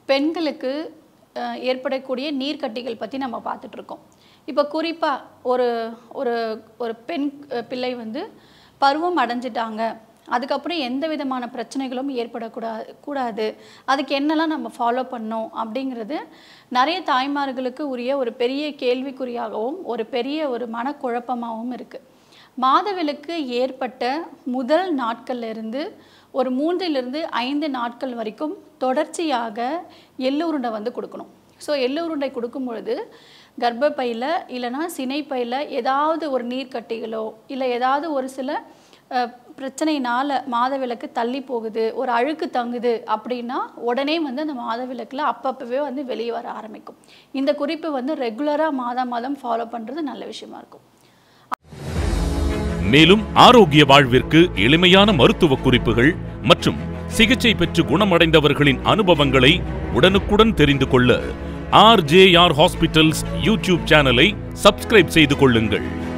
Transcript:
பெண்களுக்கு அஹ், ஏற்படக்கூடிய நீர்க்கட்டிகள் பற்றி நம்ம பார்த்துட்ருக்கோம் இப்போ குறிப்பாக ஒரு ஒரு ஒரு பெண் அஹ், பிள்ளை வந்து பருவம் அடைஞ்சிட்டாங்க அதுக்கப்புறம் எந்த விதமான பிரச்சனைகளும் ஏற்படக்கூடாது கூடாது அதுக்கு என்னெல்லாம் நம்ம ஃபாலோ பண்ணோம் அப்படிங்கிறது நிறைய தாய்மார்களுக்கு உரிய ஒரு பெரிய கேள்விக்குறியாகவும் ஒரு பெரிய ஒரு மனக்குழப்பமாகவும் இருக்குது மாதவிலக்கு ஏற்பட்ட முதல் நாட்கள்ல இருந்து ஒரு மூன்றிலிருந்து ஐந்து நாட்கள் வரைக்கும் தொடர்ச்சியாக எள்ளு உருண்டை வந்து கொடுக்கணும் ஸோ எள்ளு உருண்டை கொடுக்கும் பொழுது கர்ப்பப்பையில் இல்லைன்னா சினைப்பையில் ஏதாவது ஒரு நீர்க்கட்டிகளோ இல்லை ஏதாவது ஒரு சில அஹ், பிரச்சனையினால மாதவிலக்கு தள்ளி போகுது ஒரு அழுக்கு தங்குது அப்படின்னா உடனே வந்து அந்த மாதவிலக்கில் அப்பப்பவே வந்து வெளியே வர ஆரம்பிக்கும் இந்த குறிப்பு வந்து ரெகுலராக மாதம் மாதம் ஃபாலோ பண்ணுறது நல்ல விஷயமா இருக்கும் மேலும் ஆரோக்கிய வாழ்விற்கு எளிமையான மருத்துவ குறிப்புகள் மற்றும் சிகிச்சை பெற்று குணமடைந்தவர்களின் அனுபவங்களை உடனுக்குடன் தெரிந்து கொள்ள ஆர்ஜேஆர் ஹாஸ்பிட்டல்ஸ் யூடியூப் சேனலை சப்ஸ்கிரைப் செய்து கொள்ளுங்கள்